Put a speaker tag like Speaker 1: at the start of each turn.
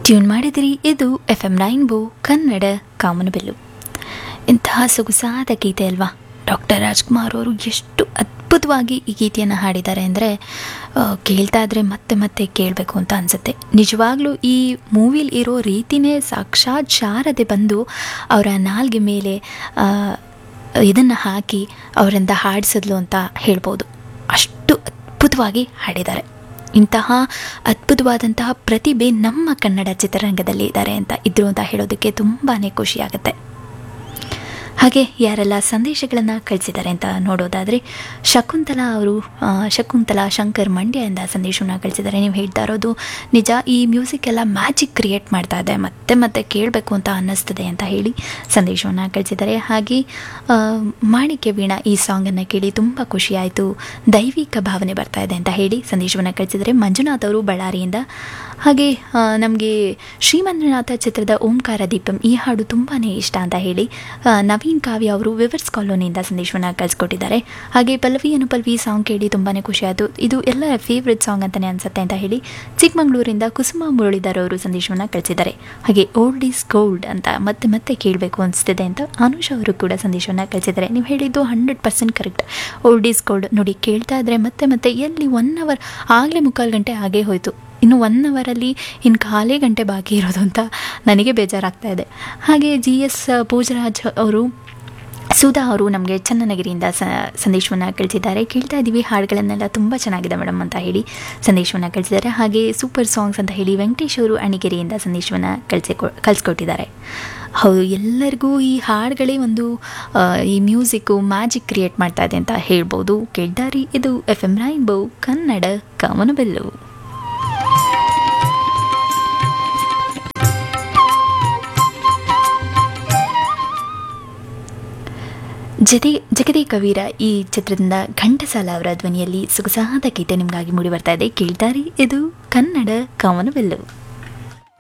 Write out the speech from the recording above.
Speaker 1: tune ಮಾಡಿದಿರಿ ಇದು F M rainbow Kannada ಕಾಮನಬಿಲ್ಲು ಇಂತಹ ಸೊಗಸಾದ ಗೀತೆ ಅಲ್ವಾ ಡಾಕ್ಟರ್ ರಾಜ್ಕುಮಾರ್ ಅವರು ಎಷ್ಟು ಅದ್ಭುತವಾಗಿ ಈ ಗೀತೆಯನ್ನು ಹಾಡಿದ್ದಾರೆ ಅಂದರೆ ಕೇಳ್ತಾ ಇದ್ರೆ ಮತ್ತೆ ಮತ್ತೆ ಕೇಳಬೇಕು ಅಂತ ಅನಿಸುತ್ತೆ ನಿಜವಾಗ್ಲೂ ಈ ಮೂವಿಲಿ ಇರೋ ರೀತಿನೇ ಸಾಕ್ಷಾತ್ ಶಾರದೆ ಬಂದು ಅವರ ನಾಲ್ಗೆ ಮೇಲೆ ಇದನ್ನು ಹಾಕಿ ಅವರಿಂದ ಹಾಡಿಸಿದ್ಲು ಅಂತ ಹೇಳ್ಬೋದು ಅಷ್ಟು ಅದ್ಭುತವಾಗಿ ಹಾಡಿದ್ದಾರೆ ಇಂತಹ ಅದ್ಭುತವಾದಂತಹ ಪ್ರತಿಭೆ ನಮ್ಮ ಕನ್ನಡ ಚಿತ್ರರಂಗದಲ್ಲಿ ಇದ್ದಾರೆ ಅಂತ ಇದ್ರು ಅಂತ ಹೇಳೋದಕ್ಕೆ ತುಂಬಾ ಖುಷಿಯಾಗುತ್ತೆ ಹಾಗೆ ಯಾರೆಲ್ಲ ಸಂದೇಶಗಳನ್ನು ಕಳಿಸಿದ್ದಾರೆ ಅಂತ ನೋಡೋದಾದರೆ ಶಕುಂತಲಾ ಅವರು ಆ, ಶಕುಂತಲಾ ಶಂಕರ್ ಮಂಡ್ಯದಿಂದ ಸಂದೇಶವನ್ನು ಕಳಿಸಿದ್ದಾರೆ ನೀವು ಹೇಳ್ತಾ ಇರೋದು ನಿಜ ಈ ಮ್ಯೂಸಿಕ್ ಎಲ್ಲ ಮ್ಯಾಜಿಕ್ ಕ್ರಿಯೇಟ್ ಮಾಡ್ತಾ ಇದೆ ಮತ್ತೆ ಮತ್ತೆ ಕೇಳಬೇಕು ಅಂತ ಅನ್ನಿಸ್ತದೆ ಅಂತ ಹೇಳಿ ಸಂದೇಶವನ್ನು ಕಳಿಸಿದ್ದಾರೆ ಹಾಗೆ ಆ, ಮಾಣಿಕ್ಯ ವೀಣಾ ಈ ಸಾಂಗನ್ನು ಕೇಳಿ ತುಂಬ ಖುಷಿಯಾಯಿತು ದೈವಿಕ ಭಾವನೆ ಬರ್ತಾ ಇದೆ ಅಂತ ಹೇಳಿ ಸಂದೇಶವನ್ನು ಕಳಿಸಿದರೆ ಮಂಜುನಾಥ್ ಅವರು ಬಳ್ಳಾರಿಯಿಂದ ಹಾಗೆ ನಮಗೆ ಶ್ರೀಮಂದ್ರನಾಥ ಚಿತ್ರದ ಓಂಕಾರ ದೀಪಂ ಈ ಹಾಡು ತುಂಬಾ ಇಷ್ಟ ಅಂತ ಹೇಳಿ ಆ, ನವೀನ್ ಕಾವ್ಯ ಅವರು ವಿವರ್ಸ್ ಕಾಲೋನಿಯಿಂದ ಸಂದೇಶವನ್ನು ಕಳಿಸ್ಕೊಟ್ಟಿದ್ದಾರೆ ಹಾಗೆ ಪಲ್ಲವಿ ಅನುಪಲ್ವಿ ಸಾಂಗ್ ಕೇಳಿ ತುಂಬಾ ಖುಷಿಯಾಯಿತು ಇದು ಎಲ್ಲ ಫೇವ್ರೆಟ್ ಸಾಂಗ್ ಅಂತಲೇ ಅನ್ಸುತ್ತೆ ಅಂತ ಹೇಳಿ ಚಿಕ್ಕಮಗಳೂರಿಂದ ಕುಸುಮ ಮುರಳೀಧರ್ ಅವರು ಸಂದೇಶವನ್ನು ಕಳಿಸಿದ್ದಾರೆ ಹಾಗೆ ಓಲ್ಡ್ ಈಸ್ ಗೋಲ್ಡ್ ಅಂತ ಮತ್ತೆ ಮತ್ತೆ ಕೇಳಬೇಕು ಅನಿಸ್ತಿದೆ ಅಂತ ಅನುಷ್ ಅವರು ಕೂಡ ಸಂದೇಶವನ್ನು ಕಳಿಸಿದ್ದಾರೆ ನೀವು ಹೇಳಿದ್ದು hundred percent correct old is gold ನೋಡಿ ಕೇಳ್ತಾ ಇದ್ರೆ ಮತ್ತೆ ಮತ್ತೆ ಎಲ್ಲಿ ಒನ್ ಅವರ್ ಆಗಲೇ ಮುಕ್ಕಾಲು ಗಂಟೆ ಆಗೇ ಹೋಯಿತು ಇನ್ನು ಒನ್ ಅವರಲ್ಲಿ ಇನ್ನು ಕಾಲೇ ಗಂಟೆ ಬಾಕಿ ಇರೋದು ಅಂತ ನನಗೆ ಬೇಜಾರಾಗ್ತಾ ಇದೆ ಹಾಗೆ ಜಿ ಎಸ್ ಪೂಜರಾಜ್ ಅವರು ಸುಧಾ ಅವರು ನಮಗೆ ಚನ್ನನಗಿರಿಯಿಂದ ಸ ಸಂದೇಶವನ್ನು ಕಳಿಸಿದ್ದಾರೆ ಕೇಳ್ತಾ ಇದ್ದೀವಿ ಹಾಡುಗಳನ್ನೆಲ್ಲ ತುಂಬ ಚೆನ್ನಾಗಿದೆ ಮೇಡಮ್ ಅಂತ ಹೇಳಿ ಸಂದೇಶವನ್ನು ಕಳಿಸಿದ್ದಾರೆ ಹಾಗೆ ಸೂಪರ್ ಸಾಂಗ್ಸ್ ಅಂತ ಹೇಳಿ ವೆಂಕಟೇಶ್ ಅವರು ಅಣಿಗೆರೆಯಿಂದ ಸಂದೇಶವನ್ನು ಕಳಿಸಿ ಕಳಿಸ್ಕೊಟ್ಟಿದ್ದಾರೆ ಹೌದು ಎಲ್ಲರಿಗೂ ಈ ಹಾಡುಗಳೇ ಒಂದು ಆ, ಈ ಮ್ಯೂಸಿಕ್ಕು ಮ್ಯಾಜಿಕ್ ಕ್ರಿಯೇಟ್ ಮಾಡ್ತಾ ಇದೆ ಅಂತ ಹೇಳ್ಬೋದು ಕೇಳ್ದಾರಿ ಇದು ಎಫ್ ಎಮ್ ರೈನ್ಬೋ ಕನ್ನಡ ಕಮನಬೆಲ್ಲು ಜತೆ ಜಗದೇ ಕವೀರ ಈ ಚಿತ್ರದಿಂದ ಘಂಟಸಾಲ ಅವರ ಧ್ವನಿಯಲ್ಲಿ ಸೊಗಸಾದ ಗೀತೆ ನಿಮಗಾಗಿ ಮೂಡಿ ಬರ್ತಾ ಇದೆ ಕೇಳ್ತಾರಿ ಇದು ಕನ್ನಡ ಕಾಮನವೆಲ್ಲು